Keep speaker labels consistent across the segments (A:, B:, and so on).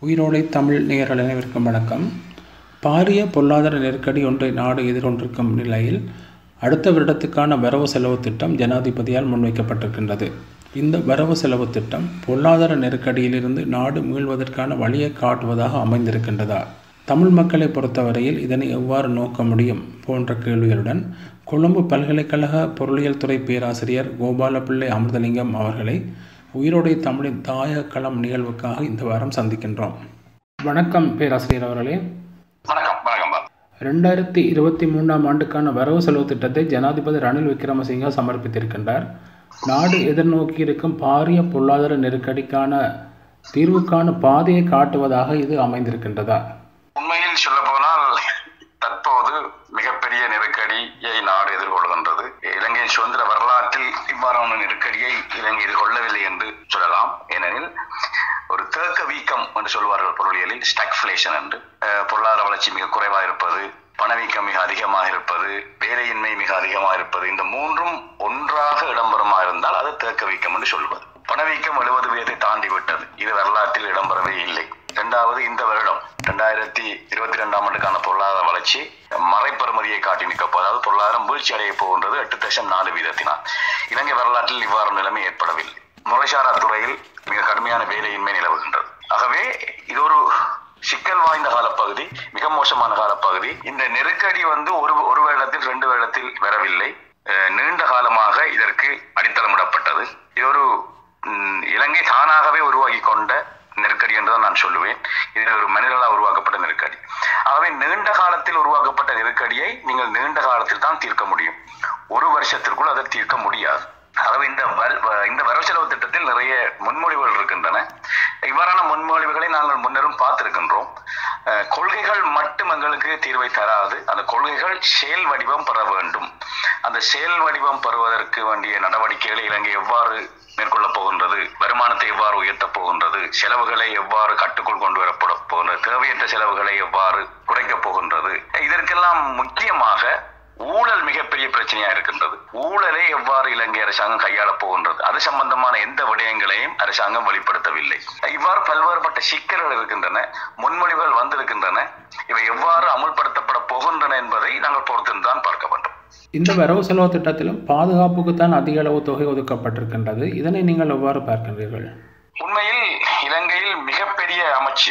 A: உயிரோடை தமிழ் நேயர்கள் அனைவருக்கும் வணக்கம் பாரிய பொருளாதார நெருக்கடி ஒன்றை நாடு எதிர்கொண்டிருக்கும் நிலையில் அடுத்த வருடத்துக்கான வரவு செலவு திட்டம் ஜனாதிபதியால் முன்வைக்கப்பட்டிருக்கின்றது இந்த வரவு செலவு திட்டம் பொருளாதார நெருக்கடியிலிருந்து நாடு மீள்வதற்கான வழியை காட்டுவதாக அமைந்திருக்கின்றதா தமிழ் மக்களை பொறுத்தவரையில் இதனை எவ்வாறு நோக்க முடியும் போன்ற கேள்விகளுடன் கொழும்பு பல்கலைக்கழக பொருளியல் துறை பேராசிரியர் கோபாலபிள்ளை அமிர்தலிங்கம் அவர்களை உயிரோடை தமிழின் தாய களம் நிகழ்வுக்காக இந்த வாரம் சந்திக்கின்றோம் வணக்கம் பேராசிரியர் அவர்களே
B: வணக்கம் வணக்கம் பா
A: ரெண்டாயிரத்தி இருபத்தி மூன்றாம் ஆண்டுக்கான வரவு செலவு திட்டத்தை ஜனாதிபதி ரணில் விக்ரமசிங்க சமர்ப்பித்திருக்கின்றார் நாடு எதிர்நோக்கி இருக்கும் பாரிய பொருளாதார நெருக்கடிக்கான தீர்வுக்கான பாதையை காட்டுவதாக இது அமைந்திருக்கின்றதா
B: உண்மையில் சொல்ல போனால் தற்போது மிகப்பெரிய நெருக்கடியை நாடு எதிர்கொள்கின்றது இலங்கையின் சுதந்திர வரலாற்றில் இவ்வாறான நெருக்கடியை இலங்கை எதிர்கொள்ளவில்லை என்று சொல்லலாம் ஏனெனில் ஒரு தேக்க வீக்கம் என்று சொல்வார்கள் பொருளியலில் ஸ்டக்ஃபிளேஷன் என்று அஹ், பொருளாதார வளர்ச்சி மிக குறைவாக இருப்பது பணவீக்கம் மிக அதிகமாக இருப்பது வேலையின்மை மிக அதிகமாக இருப்பது இந்த மூன்றும் ஒன்றாக இடம்பெறுமா இருந்தால் அது தேக்க வீக்கம் என்று சொல்வது பணவீக்கம் எழுபது வீதத்தை தாண்டி விட்டது இது வரலாற்றில் இடம்பெறவே இல்லை இரண்டாவது இந்த வருடம் இரண்டாயிரத்தி இருபத்தி ரெண்டாம் ஆண்டுக்கான பொருளாதார வளர்ச்சி மறைப்பெறுமதியை காட்டி நிற்கப்போ அதாவது பொருளாதாரம் வீழ்ச்சி அடைய போகின்றது எட்டு தசம் நாலு வீதத்தினால் இலங்கை வரலாற்றில் இவ்வாறு நிலைமை ஏற்படவில்லை முறைசாரா துறையில் மிக கடுமையான வேலையின்மை நிலவுகின்றது ஆகவே இது ஒரு சிக்கல் வாய்ந்த காலப்பகுதி மிக மோசமான காலப்பகுதி இந்த நெருக்கடி வந்து ஒரு ஒரு வருடத்தில் ரெண்டு வருடத்தில் வரவில்லை அஹ், நீண்ட காலமாக இதற்கு அடித்தளமிடப்பட்டது இது ஒரு ம், இலங்கை தானாகவே உருவாக்கி கொண்ட நெருக்கடி என்றுதான் நான் சொல்லுவேன் இது ஒரு மனிதர்களால் உருவாக்கப்பட்ட நெருக்கடி ஆகவே நீண்ட காலத்தில் உருவாக்கப்பட்ட நெருக்கடியை நீங்கள் நீண்ட காலத்தில் தான் தீர்க்க முடியும் ஒரு வருஷத்திற்குள் அதை தீர்க்க முடியாது ஆகவே இந்த வர- வ- இந்த வரவு செலவு திட்டத்தில் நிறைய முன்மொழிவுகள் இருக்கின்றன இவ்வாறான முன்மொழிவுகளை நாங்கள் முன்னரும் பார்த்திருக்கின்றோம் அஹ், கொள்கைகள் மட்டும் எங்களுக்கு தீர்வை தராது அந்த கொள்கைகள் செயல் வடிவம் பெற வேண்டும் அந்த செயல் வடிவம் பெறுவதற்கு வேண்டிய நடவடிக்கைகளை இலங்கை எவ்வாறு மேற்கொள்ளப் போகின்றது வருமானத்தை எவ்வாறு உயர்த்தப் போகின்றது செலவுகளை எவ்வாறு கட்டுக்குள் கொண்டு வரப்பட போகின்றது தேவையற்ற செலவுகளை எவ்வாறு குறைக்கப் போகின்றது இதற்கெல்லாம் முக்கியமாக ஊழல் மிகப்பெரிய பிரச்சனையா இருக்கின்றது ஊழலை எவ்வாறு இலங்கை அரசாங்கம் கையாளப் போகின்றது அது சம்பந்தமான எந்த விடயங்களையும் அரசாங்கம் வெளிப்படுத்தவில்லை இவ்வாறு பல்வேறுபட்ட சிக்கல்கள் இருக்கின்றன முன்மொழிவுகள் வந்திருக்கின்றன இவை எவ்வாறு அமுல்படுத்தப்பட போகின்றன என்பதை நாங்கள் பொறுத்திருந்து தான் பார்க்க வேண்டும்
A: இந்த வரவு செலவு திட்டத்திலும் பாதுகாப்புக்குத்தான் அதிக அளவு தொகை ஒதுக்கப்பட்டிருக்கின்றது இதனை நீங்கள் எவ்வாறு பார்க்கின்றீர்கள்
B: உண்மையில் இலங்கையில் மிகப்பெரிய அமைச்சு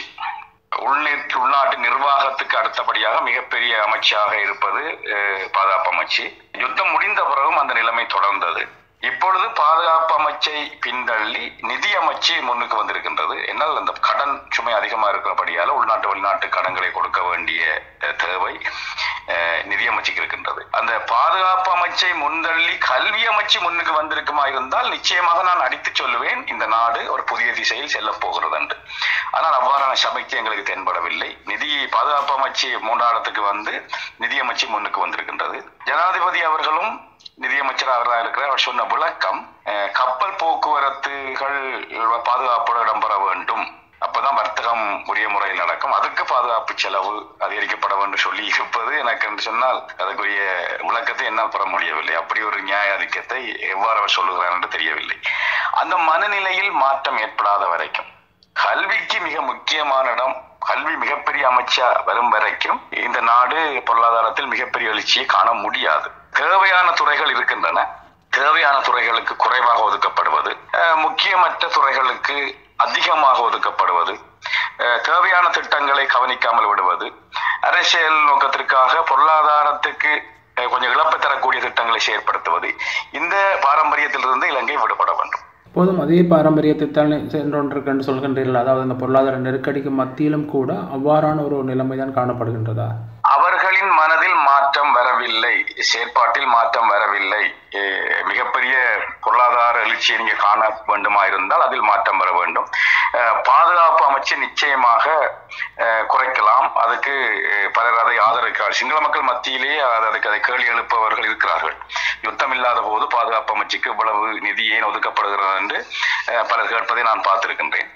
B: உள்நீர் உள்நாட்டு நிர்வாகத்துக்கு அடுத்தபடியாக மிகப்பெரிய அமைச்சாக இருப்பது அஹ், பாதுகாப்பு அமைச்சு யுத்தம் முடிந்த பிறகும் அந்த நிலைமை தொடர்ந்தது இப்பொழுது பாதுகாப்பு அமைச்சை பின்தள்ளி நிதி அமைச்சு முன்னுக்கு வந்திருக்கின்றது என்னால் அந்த கடன் சுமை அதிகமாக இருக்கிறபடியால உள்நாட்டு வெளிநாட்டு கடன்களை கொடுக்க வேண்டிய அஹ், தேவை அஹ், நிதி அமைச்சுக்கு இருக்கின்றது அந்த பாதுகாப்பு அமைச்சை முன்தள்ளி கல்வி அமைச்சு முன்னுக்கு வந்திருக்குமா இருந்தால் நிச்சயமாக நான் அடித்து சொல்லுவேன் இந்த நாடு ஒரு புதிய திசையில் செல்ல போகிறது என்று ஆனால் அவ்வாறான சபைக்கு எங்களுக்கு தென்படவில்லை நிதி பாதுகாப்பு அமைச்சு மூன்றாடத்துக்கு வந்து நிதி அமைச்சு முன்னுக்கு வந்திருக்கின்றது ஜனாதிபதி அவர்களும் நிதியமைச்சர் அவராக இருக்கிறார் அவர் சொன்ன விளக்கம் அஹ், கப்பல் போக்குவரத்துகள் பாதுகாப்போடு இடம்பெற வேண்டும் அப்பதான் வர்த்தகம் உரிய முறையில் நடக்கும் அதுக்கு பாதுகாப்பு செலவு அதிகரிக்கப்பட வேண்டும் சொல்லி இருப்பது எனக்கு என்று சொன்னால் அதுக்குரிய விளக்கத்தை என்னால் பெற முடியவில்லை அப்படி ஒரு நியாயாதிக்கத்தை எவ்வாறு அவர் சொல்லுகிறார் என்று தெரியவில்லை அந்த மனநிலையில் மாற்றம் ஏற்படாத வரைக்கும் கல்விக்கு மிக முக்கியமான இடம் கல்வி மிகப்பெரிய அமைச்சா வரும் வரைக்கும் இந்த நாடு பொருளாதாரத்தில் மிகப்பெரிய எழுச்சியை காண முடியாது தேவையான துறைகள் இருக்கின்றன தேவையான துறைகளுக்கு குறைவாக ஒதுக்கப்படுவது அஹ், முக்கியமற்ற துறைகளுக்கு அதிகமாக ஒதுக்கப்படுவது அஹ், தேவையான திட்டங்களை கவனிக்காமல் விடுவது அரசியல் நோக்கத்திற்காக பொருளாதாரத்துக்கு அஹ், கொஞ்சம் இழப்பு தரக்கூடிய திட்டங்களை செயற்படுத்துவது இந்த பாரம்பரியத்திலிருந்து இலங்கை விடுபட வேண்டும்
A: போதும் அதே பாரம்பரியத்தை தான் சென்றொன்றிருக்கென்று சொல்கின்றீர்கள் அதாவது இந்த பொருளாதார நெருக்கடிக்கு மத்தியிலும் கூட அவ்வாறான ஒரு நிலைமை தான் காணப்படுகின்றதா
B: அவர்களின் மனதில் மாற்றம் வரவில்லை செயற்பாட்டில் மாற்றம் வரவில்லை எ- மிகப்பெரிய பொருளாதார எழுச்சியை நீங்க காண வேண்டுமா இருந்தால் அதில் மாற்றம் வர வேண்டும் அஹ், பாதுகாப்பு அமைச்சு நிச்சயமாக அஹ், குறைக்கலாம் அதுக்கு அஹ், பலர் அதை ஆதரிக்கிறார் சிங்கள மக்கள் மத்தியிலே அது- அதுக்கு அதை கேள்வி எழுப்பவர்கள் இருக்கிறார்கள் யுத்தம் இல்லாத போது பாதுகாப்பு அமைச்சுக்கு இவ்வளவு நிதி ஏன் ஒதுக்கப்படுகிறது என்று அஹ், பலர் கேட்பதை நான் பார்த்திருக்கின்றேன்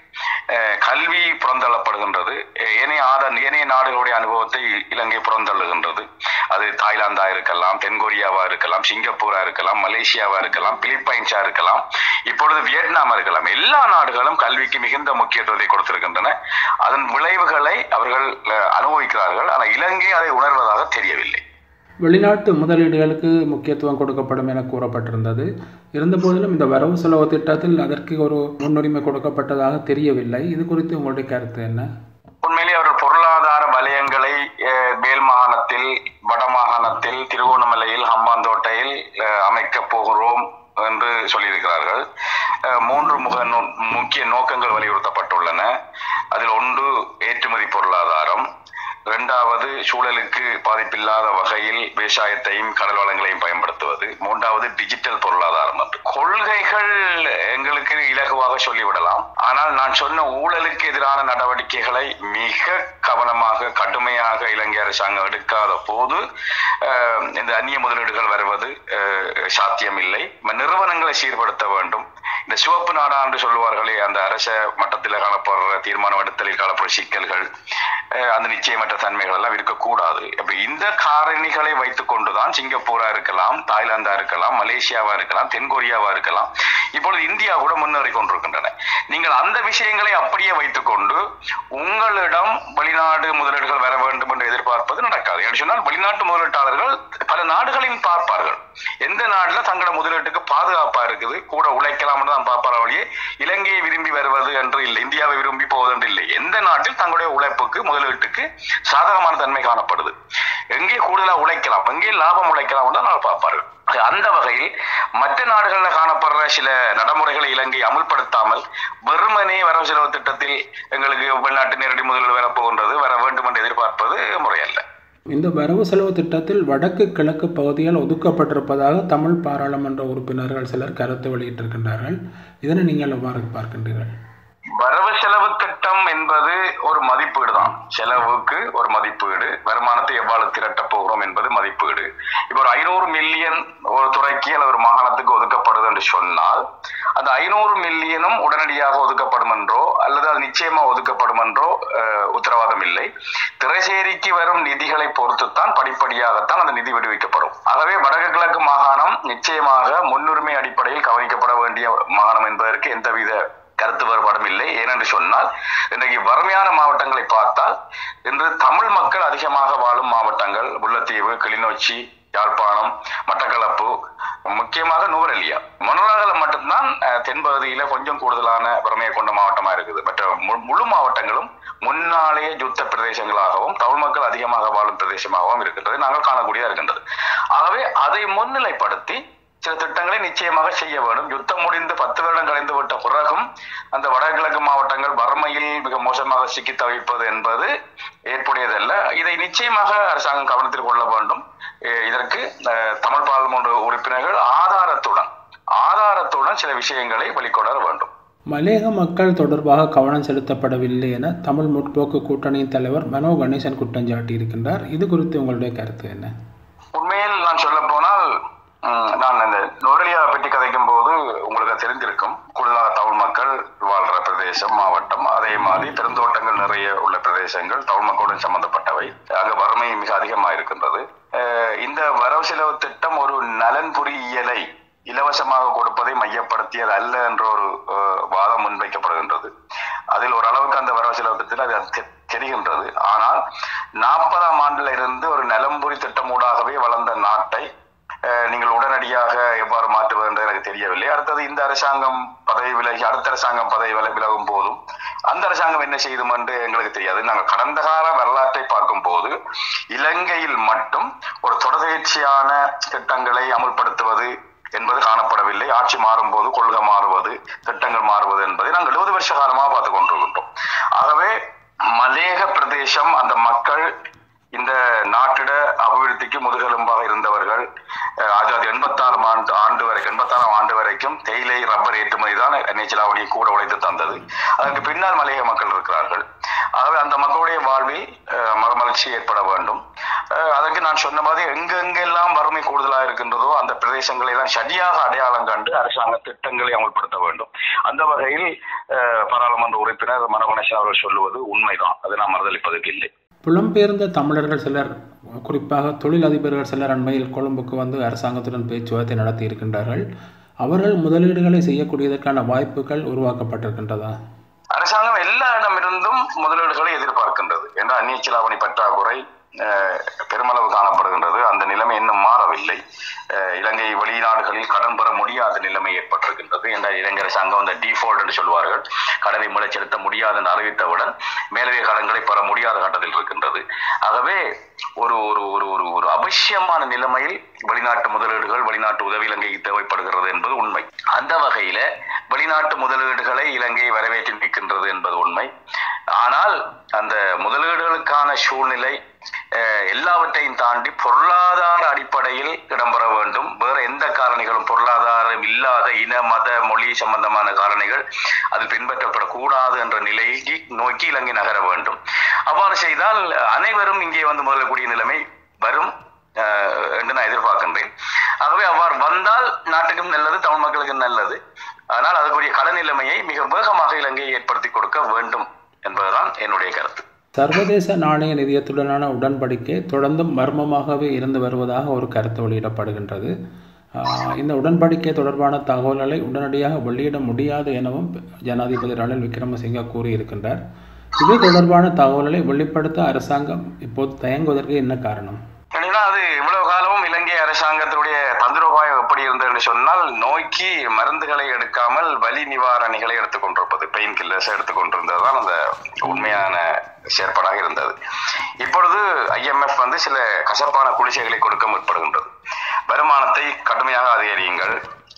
B: அஹ், கல்வி புறந்தள்ளப்படுகின்றது அஹ், ஏனைய ஆத ஏனைய நாடுகளுடைய அனுபவத்தை இலங்கை புறந்தள்ளுகின்றது அது தாய்லாந்தா இருக்கலாம் தென்கொரியாவா இருக்கலாம் சிங்கப்பூரா இருக்கலாம் மலேசியாவா இருக்கலாம் பிலிப்பைன்ஸா இருக்கலாம் இப்பொழுது வியட்நாமா இருக்கலாம் எல்லா நாடுகளும் கல்விக்கு மிகுந்த முக்கியத்துவத்தை கொடுத்திருக்கின்றன அதன் விளைவுகளை அவர்கள் அஹ், அனுபவிக்கிறார்கள் ஆனால் இலங்கை அதை உணர்வதாக தெரியவில்லை
A: வெளிநாட்டு முதலீடுகளுக்கு முக்கியத்துவம் கொடுக்கப்படும் என கூறப்பட்டிருந்தது இருந்தபோதிலும் இந்த வரவு செலவு திட்டத்தில் அதற்கு ஒரு முன்னுரிமை கொடுக்கப்பட்டதாக தெரியவில்லை இது குறித்து உங்களுடைய கருத்து என்ன
B: உண்மையிலே அவர்கள் பொருளாதார வலயங்களை அஹ், மேல் மாகாணத்தில் வட மாகாணத்தில் திருகோணமலையில் ஹம்பாந்தோட்டையில் அஹ், அமைக்கப் போகிறோம் என்று சொல்லியிருக்கிறார்கள் அஹ், மூன்று முக நோ- முக்கிய நோக்கங்கள் வலியுறுத்தப்பட்டுள்ளன அதில் ஒன்று ஏற்றுமதி பொருளாதாரம் இரண்டாவது சூழலுக்கு பாதிப்பில்லாத வகையில் விவசாயத்தையும் கடல் வளங்களையும் பயன்படுத்துவது மூன்றாவது டிஜிட்டல் பொருளாதாரம் என்று கொள்கைகள் எங்களுக்கு இலகுவாக சொல்லிவிடலாம் ஆனால் நான் சொன்ன ஊழலுக்கு எதிரான நடவடிக்கைகளை மிக கவனமாக கடுமையாக இலங்கை அரசாங்கம் எடுக்காத போது அஹ், இந்த அந்நிய முதலீடுகள் வருவது அஹ், சாத்தியமில்லை நிறுவனங்களை சீர்படுத்த வேண்டும் இந்த சிவப்பு நாடா என்று சொல்லுவார்களே அந்த அரச மட்டத்தில் காணப்படுற தீர்மானம் எடுத்தலில் காணப்படுற சிக்கல்கள் அஹ், அந்த நிச்சயமற்ற தன்மைகள் எல்லாம் இருக்கக்கூடாது அப்ப இந்த காரணிகளை வைத்துக் கொண்டுதான் சிங்கப்பூரா இருக்கலாம் தாய்லாந்தா இருக்கலாம் மலேசியாவா இருக்கலாம் தென்கொரியாவா இருக்கலாம் இப்பொழுது இந்தியா கூட முன்னேறி கொண்டிருக்கின்றன நீங்கள் அந்த விஷயங்களை அப்படியே வைத்துக்கொண்டு உங்களிடம் வெளிநாடு முதலீடுகள் வர வேண்டும் என்று எதிர்பார்ப்பது நடக்காது என்று சொன்னால் வெளிநாட்டு முதலீட்டாளர்கள் பல நாடுகளையும் பார்ப்பார்கள் எந்த நாட்டுல தங்களோட முதலீட்டுக்கு பாதுகாப்பா இருக்குது கூட உழைக்கலாம்னு தான் பார்ப்பார் வழியே இலங்கையை விரும்பி வருவது என்று இல்லை இந்தியாவை விரும்பி போவது என்று இல்லை எந்த நாட்டில் தங்களுடைய உழைப்புக்கு முதலீட்டுக்கு சாதகமான தன்மை காணப்படுது எங்கே கூடுதலா உழைக்கலாம் எங்கே லாபம் உழைக்கலாம் தான் நான் பார்ப்பார்கள் அந்த வகையில் மற்ற நாடுகளில் காணப்படுற சில நடைமுறைகளை இலங்கை அமுல்படுத்தாமல் வெறுமனே வரவு செலவு திட்டத்தில் எங்களுக்கு வெளிநாட்டு நேரடி முதலீடு வரப்போகின்றது வர வேண்டும் என்று எதிர்பார்ப்பது முறையல்ல
A: இந்த வரவு செலவு திட்டத்தில் வடக்கு கிழக்கு பகுதியால் ஒதுக்கப்பட்டிருப்பதாக தமிழ் பாராளுமன்ற உறுப்பினர்கள் சிலர் கருத்து வெளியிட்டிருக்கின்றார்கள் இதனை நீங்கள் எவ்வாறு பார்க்கின்றீர்கள்
B: வரவு செலவு திட்டம் என்பது ஒரு மதிப்பீடு தான் செலவுக்கு ஒரு மதிப்பீடு வருமானத்தை எவ்வாறு திரட்டப் போகிறோம் என்பது மதிப்பீடு இப்போ ஒரு ஐநூறு மில்லியன் ஒரு துறைக்கு அல்லது ஒரு மாகாணத்துக்கு ஒதுக்கப்படுது என்று சொன்னால் அந்த ஐநூறு மில்லியனும் உடனடியாக ஒதுக்கப்படும் என்றோ அல்லது அது நிச்சயமா ஒதுக்கப்படும் என்றோ அஹ், உத்தரவாதம் இல்லை திரைசேரிக்கு வரும் நிதிகளை பொறுத்துத்தான் படிப்படியாகத்தான் அந்த நிதி விடுவிக்கப்படும் ஆகவே வடக்கு கிழக்கு மாகாணம் நிச்சயமாக முன்னுரிமை அடிப்படையில் கவனிக்கப்பட வேண்டிய மாகாணம் என்பதற்கு எந்தவித கருத்து வேறுபாடும் இல்லை ஏனென்று சொன்னால் இன்றைக்கு வறுமையான மாவட்டங்களை பார்த்தால் இன்று தமிழ் மக்கள் அதிகமாக வாழும் மாவட்டங்கள் முல்லைத்தீவு கிளிநொச்சி யாழ்ப்பாணம் மட்டக்களப்பு முக்கியமாக நுவரெலியா மொனராகல மட்டும்தான் அஹ், தென்பகுதியில கொஞ்சம் கூடுதலான வறுமையை கொண்ட மாவட்டமா இருக்குது மற்ற மு- முழு மாவட்டங்களும் முன்னாளைய யுத்த பிரதேசங்களாகவும் தமிழ் மக்கள் அதிகமாக வாழும் பிரதேசமாகவும் இருக்கின்றது நாங்கள் காணக்கூடியதா இருக்கின்றது ஆகவே அதை முன்னிலைப்படுத்தி சில திட்டங்களை நிச்சயமாக செய்ய வேண்டும் யுத்தம் முடிந்து பத்து வருடம் கழிந்து விட்ட பிறகும் அந்த வடகிழக்கு மாவட்டங்கள் வறுமையில் மிக மோசமாக சிக்கி தவிப்பது என்பது ஏற்புடையதல்ல இதை நிச்சயமாக அரசாங்கம் கவனத்தில் கொள்ள வேண்டும் எ- இதற்கு அஹ், தமிழ் பாராளுமன்ற உறுப்பினர்கள் ஆதாரத்துடன் ஆதாரத்துடன் சில விஷயங்களை வெளிக்கொணர வேண்டும்
A: மலேக மக்கள் தொடர்பாக கவனம் செலுத்தப்படவில்லை என தமிழ் முற்போக்கு கூட்டணியின் தலைவர் மனோ கணேசன் குற்றம் சாட்டியிருக்கின்றார் இது குறித்து உங்களுடைய கருத்து என்ன
B: உண்மையில் நான் சொல்ல போனால் ம், நான் இந்த நுரலியாவை பற்றி கதைக்கும் போது உங்களுக்கு தெரிஞ்சிருக்கும் கூடுதலாக தமிழ் மக்கள் வாழ்ற பிரதேசம் மாவட்டம் அதே மாதிரி பெருந்தோட்டங்கள் நிறைய உள்ள பிரதேசங்கள் தமிழ் மக்களுடன் சம்பந்தப்பட்டவை அங்க வறுமை மிக அதிகமாக இருக்கின்றது அஹ், இந்த வரவு செலவு திட்டம் ஒரு நலன் பொறியியலை இலவசமாக கொடுப்பதை மையப்படுத்தியது அல்ல என்ற ஒரு அஹ், வாதம் முன்வைக்கப்படுகின்றது அதில் ஓரளவுக்கு அந்த வரவு செலவு திட்டத்தில் அது தெ- தெரிகின்றது ஆனால் நாற்பதாம் ஆண்டுல இருந்து ஒரு நலம்புரி திட்டமூடாகவே வளர்ந்த நாட்டை அஹ், நீங்கள் உடனடியாக எவ்வாறு மாற்றுவது என்று எனக்கு தெரியவில்லை அடுத்தது இந்த அரசாங்கம் பதவி விலகி அடுத்த அரசாங்கம் பதவி வில- விலகும் போதும் அந்த அரசாங்கம் என்ன செய்தும் என்று எங்களுக்கு தெரியாது நாங்கள் கடந்த கால வரலாற்றை பார்க்கும் போது இலங்கையில் மட்டும் ஒரு தொடர்ச்சியான திட்டங்களை அமுல்படுத்துவது என்பது காணப்படவில்லை ஆட்சி மாறும் போது கொள்கை மாறுவது திட்டங்கள் மாறுவது என்பதை நாங்கள் எழுபது வருஷ காலமாக பார்த்து கொண்டிருக்கின்றோம் ஆகவே மலேக பிரதேசம் அந்த மக்கள் இந்த நாட்டிட அபிவிருத்திக்கு முதுகெலும்பாக இருந்தவர்கள் அஹ், ஆயிரத்தி எண்பத்தாறாம் ஆண்டு ஆண்டு வரைக்கும் எண்பத்தாறாம் ஆண்டு வரைக்கும் தேயிலை ரப்பர் ஏற்றுமதி தான் நேச்சலாவணியை கூட உழைத்து தந்தது அதற்கு பின்னால் மலையக மக்கள் இருக்கிறார்கள் ஆகவே அந்த மக்களுடைய வாழ்வில் அஹ், மறுமலர்ச்சி ஏற்பட வேண்டும் அஹ், அதற்கு நான் சொன்ன மாதிரி எங்கெங்கெல்லாம் வறுமை கூடுதலாக இருக்கின்றதோ அந்த பிரதேசங்களை எல்லாம் சரியாக அடையாளம் கண்டு அரசாங்க திட்டங்களை அமல்படுத்த வேண்டும் அந்த வகையில் அஹ், பாராளுமன்ற உறுப்பினர் மனோகணேசன் அவர்கள் சொல்லுவது உண்மைதான் அது நாம் மறுதளிப்பதற்கு இல்லை
A: புலம்பெயர்ந்த தமிழர்கள் சிலர் குறிப்பாக தொழிலதிபர்கள் சிலர் அண்மையில் கொழும்புக்கு வந்து அரசாங்கத்துடன் பேச்சுவார்த்தை நடத்தி இருக்கின்றார்கள் அவர்கள் முதலீடுகளை செய்யக்கூடியதற்கான வாய்ப்புகள் உருவாக்கப்பட்டிருக்கின்றதா
B: அரசாங்கம் எல்லா இடமிருந்தும் முதலீடுகளை எதிர்பார்க்கின்றது என்ற அந்நிய செலாவணி பற்றாக்குறை அஹ், பெருமளவு காணப்படுகின்றது அந்த நிலைமை இன்னும் மாறவில்லை அஹ், இலங்கை வெளிநாடுகளில் கடன் பெற முடியாத நிலைமை ஏற்பட்டிருக்கின்றது என்ற இலங்கை அரசாங்கம் அந்த டிஃபால்ட் என்று சொல்வார்கள் கடனை மீளச் செலுத்த முடியாது என்று அறிவித்தவுடன் மேலதிக கடன்களை பெற முடியாத கட்டத்தில் இருக்கின்றது ஆகவே ஒரு ஒரு ஒரு ஒரு ஒரு அவசியமான நிலைமையில் வெளிநாட்டு முதலீடுகள் வெளிநாட்டு உதவி இலங்கைக்கு தேவைப்படுகிறது என்பது உண்மை அந்த வகையில வெளிநாட்டு முதலீடுகளை இலங்கை வரவேற்று நிற்கின்றது என்பது உண்மை ஆனால் அந்த முதலீடுகளுக்கான சூழ்நிலை அஹ், எல்லாவற்றையும் தாண்டி பொருளாதார அடிப்படையில் இடம்பெற வேண்டும் வேற எந்த காரணிகளும் பொருளாதாரம் இல்லாத இன மத மொழி சம்பந்தமான காரணிகள் அது பின்பற்றப்படக்கூடாது என்ற நிலைக்கு நோக்கி இலங்கை நகர வேண்டும் அவ்வாறு செய்தால் அனைவரும் இங்கே வந்து முதலக்கூடிய நிலைமை வரும் அஹ், என்று நான் எதிர்பார்க்கின்றேன் ஆகவே அவ்வாறு வந்தால் நாட்டுக்கும் நல்லது தமிழ் மக்களுக்கும் நல்லது ஆனால் அதுக்குரிய கள நிலைமையை மிக வேகமாக இலங்கை ஏற்படுத்தி கொடுக்க வேண்டும் என்பதுதான் என்னுடைய கருத்து
A: சர்வதேச நாணய நிதியத்துடனான உடன்படிக்கை தொடர்ந்தும் மர்மமாகவே இருந்து வருவதாக ஒரு கருத்து வெளியிடப்படுகின்றது ஆஹ் இந்த உடன்படிக்கை தொடர்பான தகவல்களை உடனடியாக வெளியிட முடியாது எனவும் ஜனாதிபதி ரணில் விக்ரமசிங்க கூறியிருக்கின்றார் இது தொடர்பான தகவல்களை வெளிப்படுத்த அரசாங்கம் இப்போது தயங்குவதற்கு என்ன காரணம்
B: ஏன்னா அது இவ்வளவு காலமும் இலங்கை அரசாங்கத்தினுடைய தந்திரோபாயம் எப்படி இருந்தது என்று சொன்னால் நோய்க்கு மருந்துகளை எடுக்காமல் வலி நிவாரணிகளை எடுத்துக்கொண்டிருப்பது பெயின் கில்லர்ஸ் எடுத்துக்கொண்டிருந்தது தான் அந்த உண்மையான செயற்பாடாக இருந்தது இப்பொழுது ஐஎம்எஃப் வந்து சில கசப்பான குடிசைகளை கொடுக்க முற்படுகின்றது வருமானத்தை கடுமையாக அதிகரியுங்கள்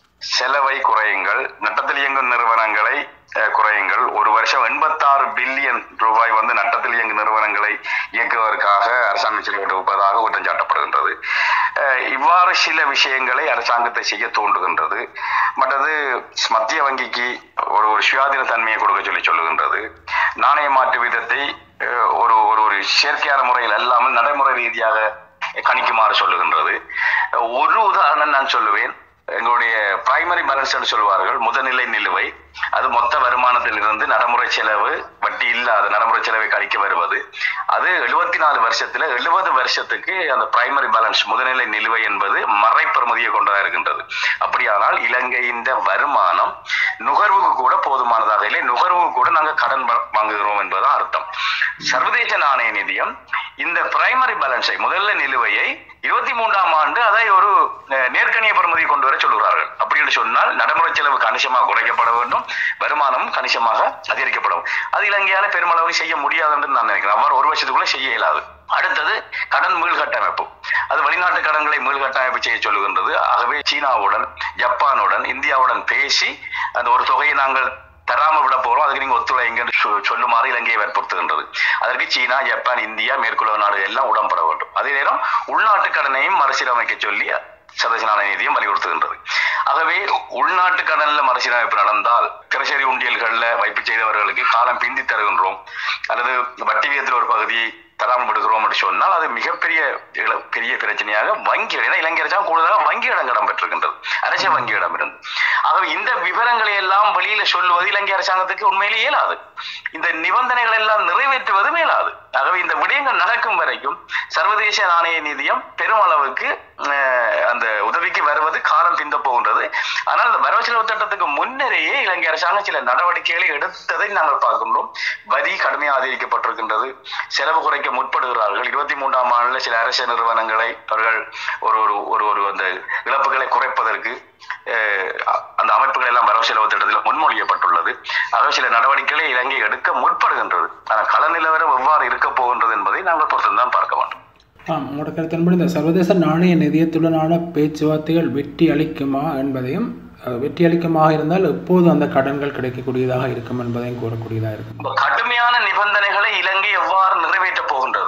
B: செலவை குறையுங்கள் நட்டத்தில் இயங்கும் நிறுவனங்களை அஹ், குறையுங்கள் ஒரு வருஷம் எண்பத்தாறு பில்லியன் ரூபாய் வந்து நட்டத்தில் இயங்கும் நிறுவனங்களை இயக்குவதற்காக அரசாங்கம் செயல்படுவதாக குற்றம் சாட்டப்படுகின்றது அஹ், இவ்வாறு சில விஷயங்களை அரசாங்கத்தை செய்ய தூண்டுகின்றது மற்றது மத்திய வங்கிக்கு ஒரு ஒரு சுயாதீன தன்மையை கொடுக்க சொல்லி சொல்லுகின்றது நாணய மாற்று வீதத்தை அஹ், ஒரு ஒரு ஒரு செயற்கையான முறையில் அல்லாமல் நடைமுறை ரீதியாக கணிக்குமாறு சொல்லுகின்றது ஒரு உதாரணம் நான் சொல்லுவேன் எங்களுடைய பிரைமரி பேலன்ஸ் என்று சொல்வார்கள் முதல்நிலை நிலுவை அது மொத்த வருமானத்திலிருந்து நடைமுறை செலவு வட்டி இல்லாத நடைமுறை செலவை கழிக்க வருவது அது எழுபத்தி நாலு வருஷத்துல எழுபது வருஷத்துக்கு அந்த பிரைமரி பேலன்ஸ் முதல்நிலை நிலுவை என்பது மறைப்பெறுமதியை கொண்டதாக இருக்கின்றது அப்படியானால் இலங்கையின் வருமானம் நுகர்வுக்கு கூட போதுமானதாக இல்லை நுகர்வுக்கு கூட நாங்கள் கடன் வா- வாங்குகிறோம் என்பதுதான் அர்த்தம் சர்வதேச நாணய நிதியம் இந்த பிரைமரி பேலன்ஸை முதல்ல நிலுவையை இருபத்தி மூன்றாம் ஆண்டு அதை ஒரு அஹ், நேர்கணிய பெறுமதி கொண்டு வர சொல்கிறார்கள் அப்படி என்று சொன்னால் நடைமுறை செலவு கணிசமாக குறைக்கப்பட வேண்டும் வருமானமும் கணிசமாக அதிகரிக்கப்படும் அது இலங்கையால பெருமளவு செய்ய முடியாது என்று நான் நினைக்கிறேன் அவ்வாறு ஒரு வருஷத்துக்குள்ள செய்ய இயலாது அடுத்தது கடன் மீள்கட்டமைப்பு அது வெளிநாட்டு கடன்களை மீள்கட்டமைப்பு செய்ய சொல்லுகின்றது ஆகவே சீனாவுடன் ஜப்பானுடன் இந்தியாவுடன் பேசி அந்த ஒரு தொகையை நாங்கள் தராம விட போறோம் அதுக்கு நீங்க ஒத்துழைங்க என்று சொ- சொல்லுமாறு இலங்கையை வற்புறுத்துகின்றது அதற்கு சீனா ஜப்பான் இந்தியா மேற்குலக நாடுகள் எல்லாம் உடன்பட வேண்டும் அதே நேரம் உள்நாட்டு கடனையும் மறுசீரமைக்க சொல்லி சர்வதேச நாணய நிதியம் வலியுறுத்துகின்றது ஆகவே உள்நாட்டு கடன்ல மறுசீரமைப்பு நடந்தால் திரைசேரி உண்டியல்கள்ல வைப்பு செய்தவர்களுக்கு காலம் பிந்தி தருகின்றோம் அல்லது வட்டி விகிதத்தில் ஒரு பகுதியை தராமல் விடுகிறோம் என்று சொன்னால் அது மிகப்பெரிய இள- பெரிய பிரச்சனையாக வங்கி ஏன்னா இலங்கை அரசாங்கம் கூடுதலாக வங்கியிடம் கடன் பெற்றிருக்கின்றது அரச வங்கியிடம் இருந்து ஆகவே இந்த விவரங்களை எல்லாம் வெளியில சொல்லுவது இலங்கை அரசாங்கத்துக்கு உண்மையிலே இயலாது இந்த நிபந்தனைகள் எல்லாம் நிறைவேற்றுவது மேலாது ஆகவே இந்த விடயங்கள் நடக்கும் வரைக்கும் சர்வதேச நாணய நிதியம் பெருமளவுக்கு அஹ், அந்த உதவிக்கு வருவது காலம் பிந்த போகின்றது ஆனால் அந்த வரவு செலவு திட்டத்துக்கு முன்னரேயே இலங்கை அரசாங்கம் சில நடவடிக்கைகளை எடுத்ததை நாங்கள் பார்க்கின்றோம் வரி கடுமையாக அதிகரிக்கப்பட்டிருக்கின்றது செலவு குறைக்க முற்படுகிறார்கள் இருபத்தி மூன்றாம் ஆண்டுல சில அரசு நிறுவனங்களை அவர்கள் ஒரு ஒரு ஒரு ஒரு அந்த இழப்புகளை குறைப்பதற்கு அஹ், அந்த அமைப்புகள் எல்லாம் வரவு செலவு திட்டத்தில் முன்மொழியப்பட்டுள்ளது ஆகவே சில நடவடிக்கைகளை இலங்கை எடுக்க முற்படுகின்றது ஆனால் கள நிலவரம் எவ்வாறு இருக்க போகின்றது என்பதை நாங்கள் பொறுத்துதான் பார்க்க வேண்டும்
A: ஆம் உங்களோட கருத்தின்படி இந்த சர்வதேச நாணய நிதியத்துடனான பேச்சுவார்த்தைகள் வெற்றி அளிக்குமா என்பதையும் அஹ், வெற்றி அளிக்குமாக இருந்தால் எப்போது அந்த கடன்கள் கிடைக்கக்கூடியதாக இருக்கும் என்பதையும் கூறக்கூடியதாக இருக்கும்
B: இப்ப கடுமையான நிபந்தனைகளை இலங்கை எவ்வாறு நிறைவேற்றப் போகின்றது அது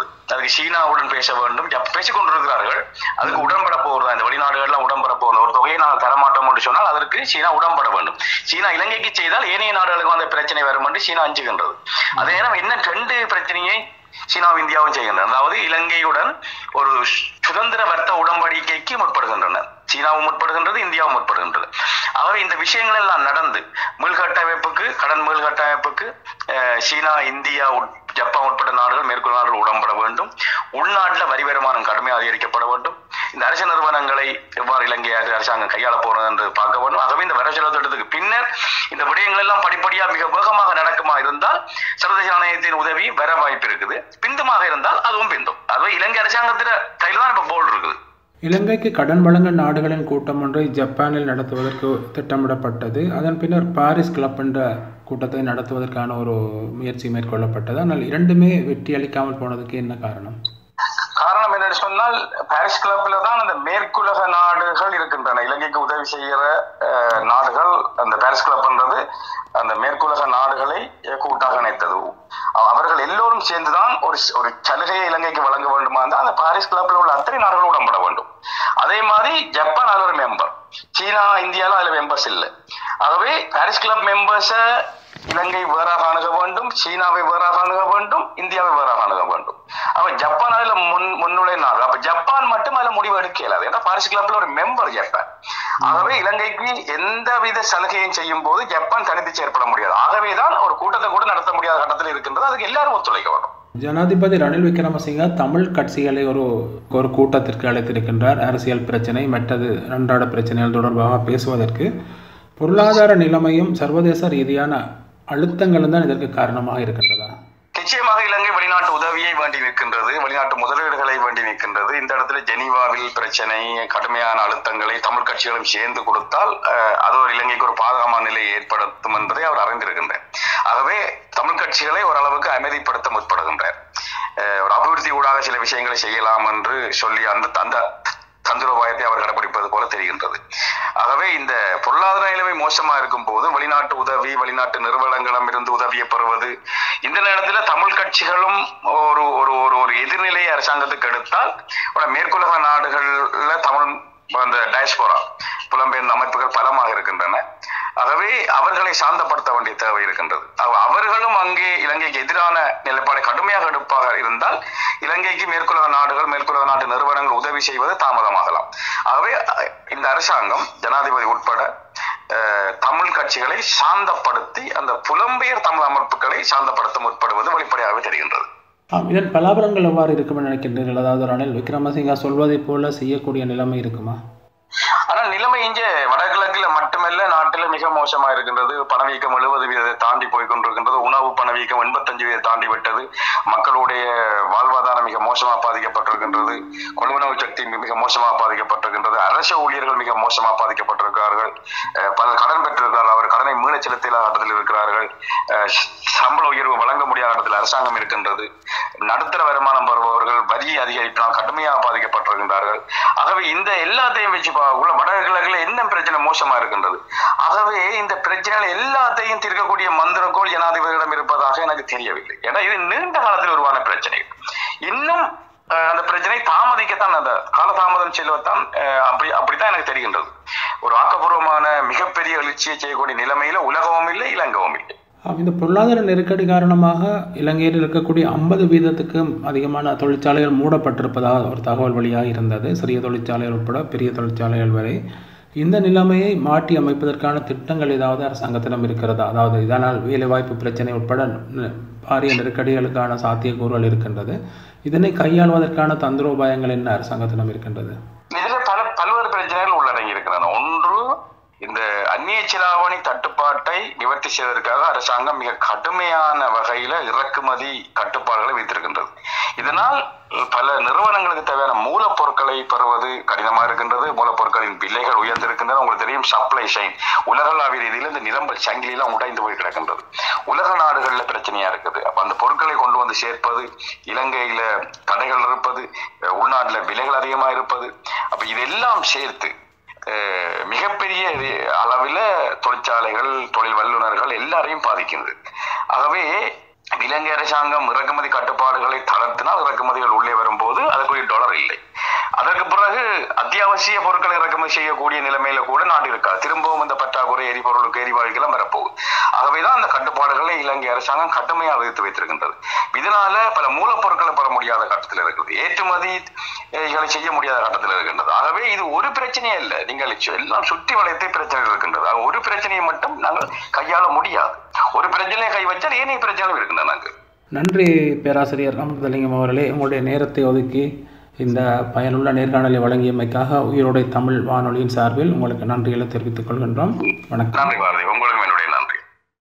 B: அதுக்கு சீனாவுடன் பேச வேண்டும் ஜப்- பேசிக் கொண்டிருக்கிறார்கள் அதுக்கு உடன்பட போகிறது இந்த வெளிநாடுகள்லாம் உடன்பட போகிறது ஒரு தொகையை நாங்கள் தரமாட்டோம் என்று சொன்னால் அதற்கு சீனா உடன்பட வேண்டும் சீனா இலங்கைக்கு செய்தால் ஏனைய நாடுகளுக்கு அந்த பிரச்சனை வரும் என்று சீனா அஞ்சுகின்றது அதே நேரம் என்ன ரெண்டு பிரச்சனையை சீனாவும் இந்தியாவும் செய்கின்றன அதாவது இலங்கையுடன் ஒரு சுதந்திர வர்த்த உடன்படிக்கைக்கு முற்படுகின்றன சீனாவும் முற்படுகின்றது இந்தியாவும் முற்படுகின்றது ஆகவே இந்த விஷயங்கள் எல்லாம் நடந்து மீள்கட்டமைப்புக்கு கடன் மீள்கட்டமைப்புக்கு அஹ், சீனா இந்தியா உட்- ஜப்பான் உட்பட்ட நாடுகள் மேற்குள் நாடுகள் உடன்பட வேண்டும் உள்நாட்டில் வரி வருமானம் கடுமையாக அதிகரிக்கப்பட வேண்டும் இந்த அரசு நிறுவனங்களை எவ்வாறு இலங்கை அரசாங்கம் கையாள போறது என்று பார்க்க வேண்டும் ஆகவே இந்த வரவு செலவு திட்டத்துக்கு பின்னர் இந்த விடயங்கள் எல்லாம் படிப்படியா மிக வேகமாக நடக்குமா இருந்தால் சர்வதேச நாணயத்தின் உதவி வர வாய்ப்பு இருக்குது பிந்துமாக இருந்தால் அதுவும் பிந்தும் அதுவே இலங்கை அரசாங்கத்தின் கையில தான் இப்ப போல் இருக்குது
A: இலங்கைக்கு கடன் வழங்கும் நாடுகளின் கூட்டம் ஒன்றை ஜப்பானில் நடத்துவதற்கு திட்டமிடப்பட்டது அதன் பின்னர் பாரிஸ் கிளப் என்ற கூட்டத்தை நடத்துவதற்கான ஒரு முயற்சி மேற்கொள்ளப்பட்டது ஆனால் இரண்டுமே வெற்றி அளிக்காமல் போனதுக்கு என்ன காரணம்
B: காரணம் என்னன்னு சொன்னால் பாரிஸ் கிளப்ல தான் அந்த மேற்குலக நாடுகள் இருக்கின்றன இலங்கைக்கு உதவி செய்கிற அஹ், நாடுகள் அந்த பாரிஸ் கிளப்ன்றது அந்த மேற்குலக நாடுகளை கூட்டாக இணைத்தது அவ- அவர்கள் எல்லோரும் சேர்ந்துதான் ஒரு ஸ்- ஒரு சலுகையை இலங்கைக்கு வழங்க வேண்டுமா இருந்தால் அந்த பாரிஸ் கிளப்ல உள்ள அத்தனை நாடுகள் உடன்பட வேண்டும் அதே மாதிரி ஜப்பான் அதுல ஒரு மெம்பர் சீனா இந்தியால அதுல மெம்பர்ஸ் இல்லை ஆகவே பாரிஸ் கிளப் மெம்பர்ஸை இலங்கை வேறாக அணுக வேண்டும் சீனாவை வேறாக அணுக வேண்டும் இந்தியாவை வேறாக அணுக வேண்டும் அப்ப ஜப்பான் அதுல முன் முன்னுரை நாடு அப்ப ஜப்பான் மட்டும் அதுல முடிவு எடுக்க இயலாது ஏன்னா பாரிஸ் கிளப்ல ஒரு மெம்பர் ஜப்பான் ஆகவே இலங்கைக்கு எந்தவித சலுகையும் செய்யும் போது ஜப்பான் தனித்து செயற்பட முடியாது ஆகவேதான் ஒரு கூட்டத்தை கூட நடத்த முடியாத கட்டத்தில் இருக்கின்றது அதுக்கு எல்லாரும் ஒத்துழைக்க வேண்டும்
A: ஜனாதிபதி ரணில் விக்ரமசிங்க தமிழ் கட்சிகளை ஒரு ஒரு கூட்டத்திற்கு அழைத்திருக்கின்றார் அரசியல் பிரச்சனை மற்றது அன்றாட பிரச்சனைகள் தொடர்பாக பேசுவதற்கு பொருளாதார நிலைமையும் சர்வதேச ரீதியான அழுத்தங்களும் தான் இதற்கு காரணமாக இருக்கின்றதா
B: நிச்சயமாக இலங்கை வெளிநாட்டு உதவியை வேண்டி நிற்கின்றது வெளிநாட்டு முதலீடுகளை வேண்டி நிற்கின்றது இந்த இடத்துல ஜெனீவாவில் பிரச்சனை கடுமையான அழுத்தங்களை தமிழ் கட்சிகளும் சேர்ந்து கொடுத்தால் அஹ், அது ஒரு இலங்கைக்கு ஒரு பாதுகாமான நிலையை ஏற்படுத்தும் என்பதை அவர் அறிந்திருக்கின்றார் ஆகவே தமிழ் கட்சிகளை ஓரளவுக்கு அமைதிப்படுத்த முற்படுகின்றார் அஹ், ஒரு அபிவிருத்தி ஊடாக சில விஷயங்களை செய்யலாம் என்று சொல்லி அந்த அந்த தந்திரோபாயத்தை அவர் கடைபிடிப்பது போல தெரிகின்றது ஆகவே இந்த பொருளாதார நிலைமை மோசமா இருக்கும் போது வெளிநாட்டு உதவி வெளிநாட்டு நிறுவனங்களிடம் இருந்து உதவியை பெறுவது இந்த நேரத்துல தமிழ் கட்சிகளும் ஒரு ஒரு ஒரு ஒரு எதிர்நிலை அரசாங்கத்துக்கு எடுத்தால் ஒரு மேற்குலக நாடுகள்ல தமிழ் அந்த டயஸ்போரா புலம்பெயர்ந்த அமைப்புகள் பலமாக இருக்கின்றன ஆகவே அவர்களை சாந்தப்படுத்த வேண்டிய தேவை இருக்கின்றது அவ- அவர்களும் அங்கே இலங்கைக்கு எதிரான நிலைப்பாடை கடுமையாக எடுப்பாக இருந்தால் இலங்கைக்கு மேற்குலக நாடுகள் மேற்குலக நாட்டு நிறுவனங்கள் உதவி செய்வது தாமதமாகலாம் ஆகவே அஹ், இந்த அரசாங்கம் ஜனாதிபதி உட்பட அஹ், தமிழ் கட்சிகளை சாந்தப்படுத்தி அந்த புலம்பெயர் தமிழ் அமைப்புகளை சாந்தப்படுத்த முற்படுவது வெளிப்படையாகவே தெரிகின்றது
A: ஆம் இதன் பலாபலங்கள் எவ்வாறு இருக்கும் என நினைக்கின்றீர்கள் அதாவது ரணில் விக்ரமசிங்கா சொல்வதைப் போல செய்யக்கூடிய நிலைமை இருக்குமா
B: ஆனா நிலைமை இங்க வடகிழக்குல மட்டுமல்ல நாட்டுல மிக மோசமா இருக்கின்றது பணவீக்கம் எழுபது வீதத்தை தாண்டி போய் கொண்டிருக்கின்றது உணவு பணவீக்கம் எண்பத்தஞ்சு வீதம் தாண்டி விட்டது மக்களுடைய வாழ்வாதாரம் மிக மோசமா பாதிக்கப்பட்டிருக்கின்றது கொள்வனவு சக்தி மிக மோசமா பாதிக்கப்பட்டிருக்கின்றது அரசு ஊழியர்கள் மிக மோசமா பாதிக்கப்பட்டிருக்கிறார்கள் அஹ் பலர் கடன் பெற்றிருக்கிறார்கள் அவர் கடனை மீள செலுத்த இல்லாத இடத்தில் இருக்கிறார்கள் அஹ் ச- சம்பள உயர்வு வழங்க முடியாத இடத்தில் அரசாங்கம் இருக்கின்றது நடுத்தர வருமானம் பெறுபவர்கள் வரி அதிகரிப்பினால் கடுமையாக பாதிக்கப்பட்டிருக்கின்றார்கள் ஆகவே இந்த எல்லாத்தையும் வச்சு பார்க்கக்குள்ள வடகிழக்குல என்ன பிரச்சனை மோசமா இருக்கின்றது ஆகவே இந்த பிரச்சனைகள் எல்லாத்தையும் தீர்க்கக்கூடிய மந்திரக்கோள் ஜனாதிபதியிடம் இருப்பதாக எனக்கு தெரியவில்லை ஏன்னா இது நீண்ட காலத்தில் உருவான பிரச்சனை இன்னும் அஹ், அந்த பிரச்சனை தாமதிக்கத்தான் அந்த காலதாமதம் செல்வத்தான் அஹ், அப்படி அப்படித்தான் எனக்கு தெரிகின்றது ஒரு ஆக்கப்பூர்வமான மிகப்பெரிய எழுச்சியை செய்யக்கூடிய நிலைமையில உலகமும் இல்லை இலங்கவும் இல்லை
A: ஆம், இந்த பொருளாதார நெருக்கடி காரணமாக இலங்கையில் இருக்கக்கூடிய ஐம்பது வீதத்துக்கும் அதிகமான தொழிற்சாலைகள் மூடப்பட்டிருப்பதாக ஒரு தகவல் வெளியாக இருந்தது சிறிய தொழிற்சாலைகள் உட்பட பெரிய தொழிற்சாலைகள் வரை இந்த நிலைமையை மாற்றி அமைப்பதற்கான திட்டங்கள் ஏதாவது அரசாங்கத்திடம் இருக்கிறதா அதாவது இதனால் வேலைவாய்ப்பு பிரச்சனை உட்பட ந- பாரிய நெருக்கடிகளுக்கான சாத்தியக்கூறுகள் இருக்கின்றது இதனை கையாள்வதற்கான தந்திரோபாயங்கள் என்ன அரசாங்கத்திடம் இருக்கின்றது
B: இதுல பல பல்வேறு பிரச்சனைகள் உள்ளடங்கி இருக்கின்றன ஒன்று இந்த அந்நிய செலாவணி தட்டுப்பாட்டை நிவர்த்தி செய்வதற்காக அரசாங்கம் மிக கடுமையான வகையில இறக்குமதி கட்டுப்பாடுகளை வைத்திருக்கின்றது இதனால் பல நிறுவனங்களுக்கு தேவையான மூலப்பொருட்களை பெறுவது கடினமா இருக்கின்றது மூலப்பொருட்களின் விலைகள் உயர்ந்திருக்கின்றன உங்களுக்கு தெரியும் சப்ளை செயின் உலகளாவிய ரீதியில இந்த நிரம்பல் சங்கிலியெல்லாம் உடைந்து போய் கிடக்கின்றது உலக நாடுகள்ல பிரச்சனையா இருக்குது அப்ப அந்த பொருட்களை கொண்டு வந்து சேர்ப்பது இலங்கையில தடைகள் இருப்பது அஹ் உள்நாட்டுல விலைகள் அதிகமா இருப்பது அப்ப இதெல்லாம் சேர்த்து அஹ் மிகப்பெரிய அளவில் தொழிற்சாலைகள் தொழில் வல்லுநர்கள் எல்லாரையும் பாதிக்கின்றது ஆகவே இலங்கை அரசாங்கம் இறக்குமதி கட்டுப்பாடுகளை தளர்த்தினால் இறக்குமதிகள் உள்ளே வரும்போது அதுக்குரிய டாலர் இல்லை அதற்கு பிறகு அத்தியாவசிய பொருட்களை இறக்குமதி செய்யக்கூடிய நிலைமையில கூட நாடு இருக்காது திரும்பவும் இந்த பற்றாக்குறை எரிபொருளுக்கு எரிவாயுக்கெல்லாம் வரப்போகுது ஆகவேதான் அந்த கட்டுப்பாடுகளை இலங்கை அரசாங்கம் கடுமையாக விதித்து வைத்திருக்கின்றது இதனால பல மூலப்பொருட்களை பெற முடியாத கட்டத்தில் இருக்குது ஏற்றுமதி அஹ், இகளை செய்ய முடியாத கட்டத்தில் இருக்கின்றது ஆகவே இது ஒரு பிரச்சனையே இல்லை நீங்கள் சு- எல்லாம் சுற்றி வளைத்தே பிரச்சனை இருக்கின்றது ஆக ஒரு பிரச்சனையை மட்டும் நாங்கள் கையாள முடியாது ஒரு பிரச்சனையை கை வச்சால் ஏனைய பிரச்சனைகள் இருக்கின்றன நாங்கள்
A: நன்றி பேராசிரியர் அமிர்தலிங்கம் அவர்களே உங்களுடைய நேரத்தை ஒதுக்கி இந்த பயனுள்ள நேர்காணலை வழங்கியமைக்காக உயிரோடை தமிழ் வானொலியின் சார்பில் உங்களுக்கு நன்றிகளை தெரிவித்துக் கொள்கின்றோம் வணக்கம்
B: நன்றி பாரதி உங்களுக்கு